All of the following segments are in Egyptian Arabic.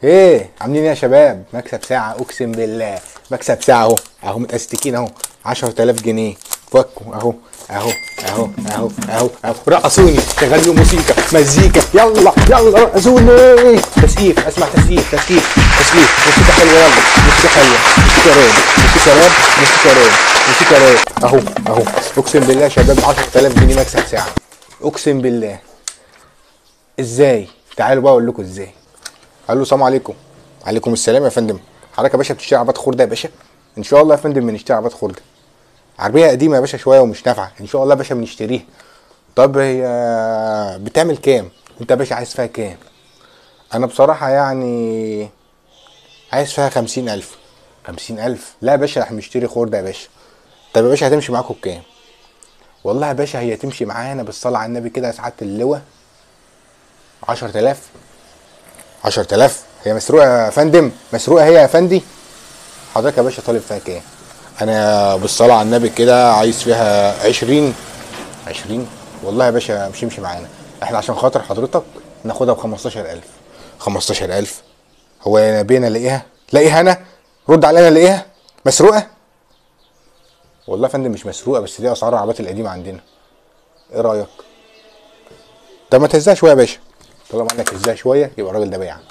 ايه عاملين ايه يا شباب مكسب ساعة اقسم بالله مكسب ساعة اهو اهو متأستكين اهو 10000 جنيه فكوا اهو اهو اهو اهو اهو اهو رقصوني شغلوا موسيقى مزيكا يلا يلا رقصوني تسقيف اسمع تسقيف تسقيف تسقيف موسيقى حلوة يلا موسيقى حلوة موسيقى راب موسيقى راب موسيقى راب موسيقى راب اهو اهو اقسم بالله يا شباب 10000 جنيه مكسب ساعة اقسم بالله ازاي تعالوا بقى اقول لكم ازاي قال له السلام عليكم عليكم السلام يا فندم حضرتك يا باشا بتشتري عربيات خردة يا باشا ان شاء الله يا فندم بنشتري عربيات خردة عربية قديمة يا باشا شوية ومش نافعة ان شاء الله يا باشا بنشتريها طب هي بتعمل كام انت يا باشا عايز فيها كام انا بصراحة يعني عايز فيها خمسين الف خمسين الف لا يا باشا احنا بنشتري خردة يا باشا طب يا باشا هتمشي معاكم بكام والله يا باشا هي تمشي معانا بالصلاة على النبي كده يا سعادة اللواء عشرة آلاف عشرة آلاف هي مسروقة يا فندم مسروقة هي يا فندي حضرتك يا باشا طالب فيها كام أنا بالصلاة على النبي كده عايز فيها عشرين عشرين والله يا باشا مش يمشي معانا احنا عشان خاطر حضرتك ناخدها بخمستاشر ألف خمستاشر ألف هو يا نبينا لاقيها لاقيها أنا رد علينا لاقيها مسروقة والله يا فندم مش مسروقة بس دي أسعار العربيات القديمة عندنا ايه رأيك طب ما تهزها شويه يا باشا طالما انك هزها شويه يبقى الراجل ده بايع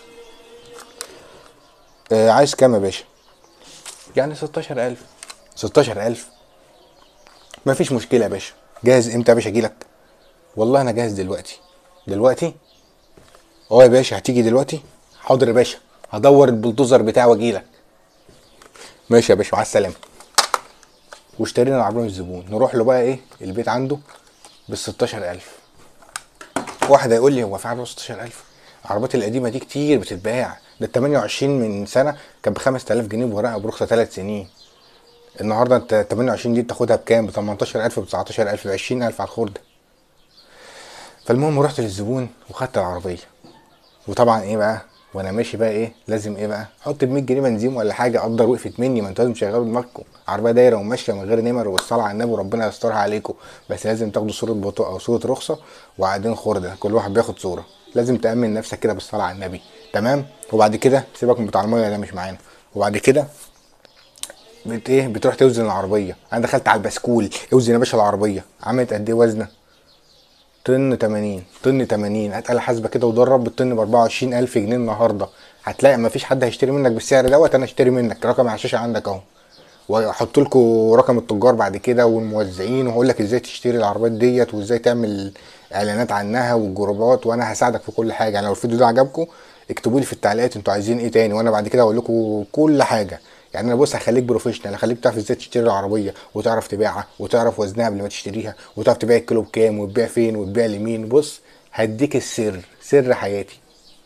آه عايز كام يا باشا يعني 16000 16000 مفيش مشكله يا باشا جاهز امتى يا باشا اجيلك والله انا جاهز دلوقتي دلوقتي اه يا باشا هتيجي دلوقتي حاضر يا باشا هدور البلدوزر بتاعي واجيلك ماشي يا باشا مع السلامه واشترينا العربيه من الزبون نروح له بقى ايه البيت عنده بال 16000 واحد هيقول لي هو في عربيه 16000 العربيات القديمه دي كتير بتتباع ده ال 28 من سنه كان ب 5000 جنيه بورقه برخصه ثلاث سنين النهارده انت 28 دي بتاخدها بكام ب 18000 ب 19000 ب 20000 على الخرده فالمهم رحت للزبون وخدت العربيه وطبعا ايه بقى وانا ماشي بقى ايه لازم ايه بقى احط ب 100 جنيه بنزين ولا حاجه اقدر وقفت مني ما انتوا لازم تشغلوا دماغكم عربيه دايره وماشيه من غير نمر والصلاه على النبي وربنا يسترها عليكم بس لازم تاخدوا صوره بطاقه او صوره رخصه وقاعدين خرده كل واحد بياخد صوره لازم تامن نفسك كده بالصلاه على النبي تمام وبعد كده سيبك من بتاع الميه ده مش معانا وبعد كده بت ايه بتروح توزن العربيه انا دخلت على البسكول اوزن يا باشا العربيه عملت قد ايه وزنه طن 80 طن 80 هات آلة حاسبة كده ودرب الطن ب 24000 جنيه النهارده هتلاقي مفيش حد هيشتري منك بالسعر دوت انا اشتري منك رقم على الشاشه عندك اهو واحط لكم رقم التجار بعد كده والموزعين وهقول لك ازاي تشتري العربيات ديت وازاي تعمل اعلانات عنها والجروبات وانا هساعدك في كل حاجه يعني لو الفيديو ده عجبكم اكتبوا لي في التعليقات انتوا عايزين ايه تاني وانا بعد كده هقول لكم كل حاجه يعني انا بص هخليك بروفيشنال هخليك تعرف ازاي تشتري العربيه وتعرف تبيعها وتعرف وزنها قبل ما تشتريها وتعرف تبيع الكيلو بكام وتبيع فين وتبيع لمين بص هديك السر سر حياتي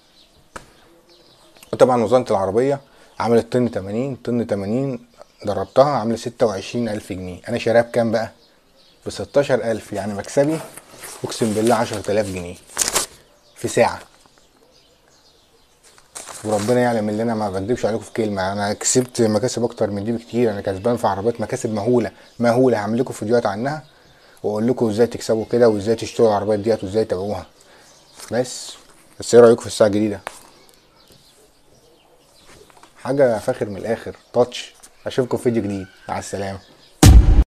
وطبعا وزنة العربية عملت طن 80 طن 80 ضربتها عاملة 26000 جنيه انا شاريها بكام بقى ب 16000 يعني مكسبي اقسم بالله 10000 جنيه في ساعة وربنا يعلم ان انا ما بكدبش عليكم في كلمه انا كسبت مكاسب اكتر من دي بكتير انا كسبان في عربيات مكاسب مهوله مهوله هعمل لكم فيديوهات عنها واقول لكم ازاي تكسبوا كده وازاي تشتروا العربيات ديت وازاي تبيعوها بس بس ايه رايكم في الساعه الجديده حاجه فاخر من الاخر تاتش اشوفكم في فيديو جديد مع السلامه